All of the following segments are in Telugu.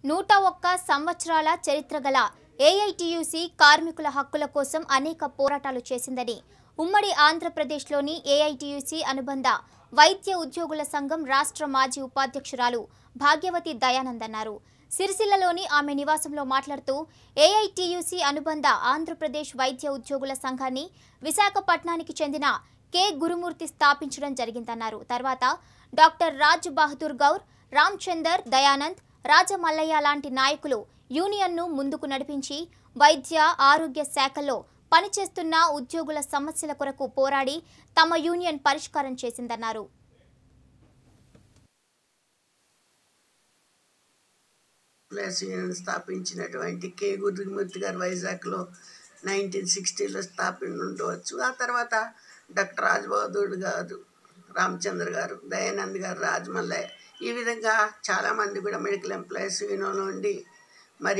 నూట ఒక్క సంవత్సరాల చరిత్ర గల ఏఐటియుసి కార్మికుల హక్కుల కోసం అనేక పోరాటాలు చేసిందని ఉమ్మడి ఆంధ్రప్రదేశ్లోని ఏఐటియుసి అనుబంధ వైద్య ఉద్యోగుల సంఘం రాష్ట్ర మాజీ ఉపాధ్యక్షురాలు భాగ్యవతి దయానంద్ అన్నారు సిరిసిల్లలోని ఆమె నివాసంలో మాట్లాడుతూ ఏఐటియుసి అనుబంధ ఆంధ్రప్రదేశ్ వైద్య ఉద్యోగుల సంఘాన్ని విశాఖపట్నానికి చెందిన కె గురుమూర్తి స్థాపించడం జరిగిందన్నారు తర్వాత డాక్టర్ రాజ్ బహదూర్ గౌర్ రామ్చందర్ దయానంద్ రాజమల్లయ్య లాంటి నాయకులు యూనియన్ను ముందుకు నడిపించి వైద్య ఆరోగ్య శాఖల్లో పనిచేస్తున్న ఉద్యోగుల సమస్యల కొరకు పోరాడి తమ యూనియన్ పరిష్కారం చేసిందన్నారు ప్లస్ యూనియన్ స్థాపించినటువంటి కే గురుమూర్తి గారు వైజాగ్లో నైన్టీన్ సిక్స్టీలో స్థాపన ఉండవచ్చు ఆ తర్వాత డాక్టర్ రాజ్బహదూర్ గారు రామచంద్ర గారు దయానంద్ గారు రాజమల్లయ్య ఈ విధంగా చాలామంది కూడా మెడికల్ ఎంప్లాయీస్ యూనియన్లో ఉండి మరి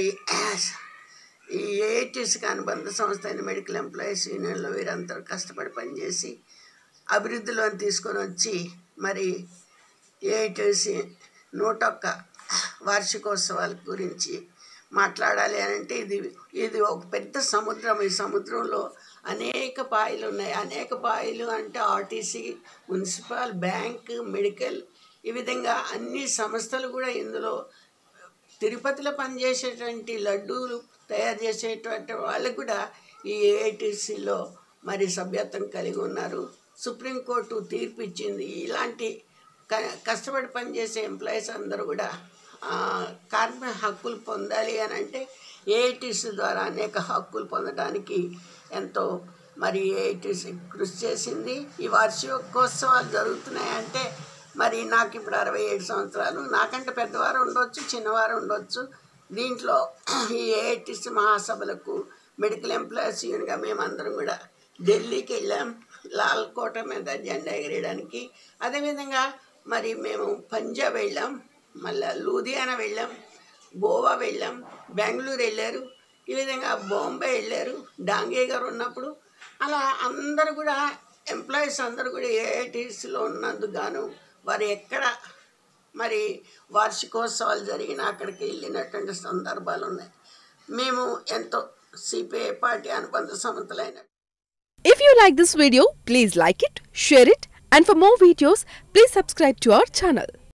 ఈ ఏఐటీసీకి అనుబంధ సంస్థ అయిన మెడికల్ ఎంప్లాయీస్ యూనియన్లో వీరందరూ కష్టపడి పనిచేసి అభివృద్ధిలోని తీసుకొని వచ్చి మరి ఏఐటీసీ నూట ఒక్క వార్షికోత్సవాల గురించి మాట్లాడాలి అని అంటే ఇది ఇది ఒక పెద్ద సముద్రం ఈ సముద్రంలో అనేక పాయలు ఉన్నాయి అనేక పాయలు అంటే ఆర్టీసీ మున్సిపల్ బ్యాంక్ మెడికల్ ఈ విధంగా అన్ని సంస్థలు కూడా ఇందులో తిరుపతిలో పనిచేసేటువంటి లడ్డూలు తయారు చేసేటువంటి వాళ్ళకు కూడా ఈ ఏఐటీసీలో మరి సభ్యత్వం కలిగి ఉన్నారు సుప్రీంకోర్టు తీర్పు ఇచ్చింది ఇలాంటి క- కష్టపడి పనిచేసే ఎంప్లాయీస్ అందరూ కూడా ఆ, కార్మిక హక్కులు పొందాలి అని అంటే ఏఐటీసీ ద్వారా అనేక హక్కులు పొందడానికి ఎంతో మరి ఏఐటీసీ కృషి చేసింది ఈ వార్షికోత్సవాలు జరుగుతున్నాయంటే మరి నాకు ఇప్పుడు అరవై ఏడు సంవత్సరాలు నాకంటే పెద్దవారు ఉండొచ్చు చిన్నవారు ఉండొచ్చు దీంట్లో ఈ ఏఐటీసీ మహాసభలకు మెడికల్ ఎంప్లాయీస్ యూనియన్గా మేమందరం కూడా ఢిల్లీకి వెళ్ళాం లాల్ కోట మీద జెండా ఎగరేయడానికి అదేవిధంగా మరి మేము పంజాబ్ వెళ్ళాం మళ్ళీ లూధియానా వెళ్ళాం గోవా వెళ్ళాం బెంగళూరు వెళ్ళారు ఈ విధంగా బాంబే వెళ్ళారు డాంగే గారు ఉన్నప్పుడు అలా అందరూ కూడా ఎంప్లాయీస్ అందరూ కూడా ఏఐటీసీలో ఉన్నందుకు గాను వారు ఎక్కడ మరి వార్షికోత్సవాలు జరిగిన అక్కడికి వెళ్ళినటువంటి సందర్భాలు ఉన్నాయి మేము ఎంతో సిపిఐ పార్టీ అనుబంధ సంస్థలైన If you like this video, please like it, share it, and for more videos, please subscribe to our channel.